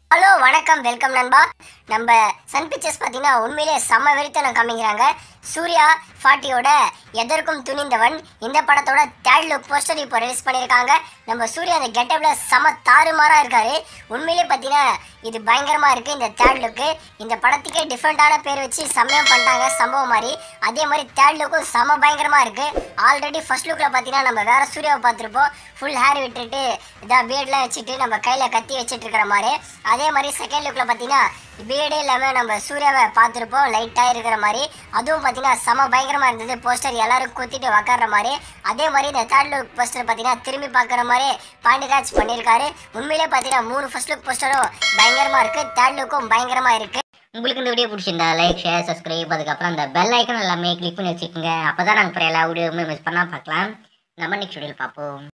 hello வணக்கம் welcome நண்பா நம்ம சன் பிக்சர்ஸ் பார்த்தீங்கன்னா உண்மையிலே செம்ம வெறித்தனம் காமிக்கிறாங்க சூர்யா ஃபார்ட்டியோட எதற்கும் துணிந்தவன் இந்த படத்தோட தேர்ட் லுக் போஸ்டர் இப்போ ரிலீஸ் பண்ணியிருக்காங்க நம்ம சூர்யா அந்த கெட்டப்ல செம தாறுமாறாக இருக்காரு உண்மையிலே பார்த்தீங்கன்னா இது பயங்கரமாக இருக்குது இந்த தேர்ட் லுக்கு இந்த படத்துக்கே டிஃப்ரெண்ட்டான பேர் வச்சு செம்மையாக பண்ணிட்டாங்க சம்பவம் மாதிரி அதே மாதிரி தேர்ட் லுக்கும் செம பயங்கரமாக இருக்குது ஆல்ரெடி ஃபர்ஸ்ட் லுக்கில் பார்த்தீங்கன்னா நம்ம வேற சூர்யாவை பார்த்துருப்போம் ஃபுல் ஹேர் விட்டுட்டு இதாக பியர்ட்லாம் வச்சுட்டு நம்ம கையில் கத்தி வச்சுட்டு இருக்கிற மாதிரி அதே மாதிரி செகண்ட் லுக்கில் பார்த்தீங்கன்னா பியர்டே இல்லாமல் நம்ம சூர்யாவை பார்த்துருப்போம் லைட்டாக இருக்கிற மாதிரி அதுவும் பார்த்தீங்கன்னா செம பயங்கரமாக இருந்தது போஸ்டர் எல்லாரும் குத்திட்டு உக்காடுற மாதிரி அதே மாதிரி இந்த தேர்ட் லுக் போஸ்டர் பார்த்தீங்கன்னா திரும்பி பார்க்குற மாதிரி பாண்டிராஜ் பண்ணியிருக்காரு உண்மையிலே பார்த்தீங்கன்னா மூணு ஃபர்ஸ்ட் லுக் போஸ்டரும் பயங்கரமாக இருக்குது தேர்ட் லுக்கும் பயங்கரமாக இருக்குது உங்களுக்கு இந்த வீடியோ பிடிச்சிருந்தா லைக் ஷேர் சப்ஸ்கிரைப் அதுக்கப்புறம் அந்த பெல் ஐக்கன் எல்லாமே கிளிக் பண்ணி வச்சுக்கோங்க அப்போ தான் நாங்கள் எல்லா வீடியோவுமே மிஸ் பண்ணால் பார்க்கலாம் நம்ம நெக்ஸ்ட் வீடியோவில் பார்ப்போம்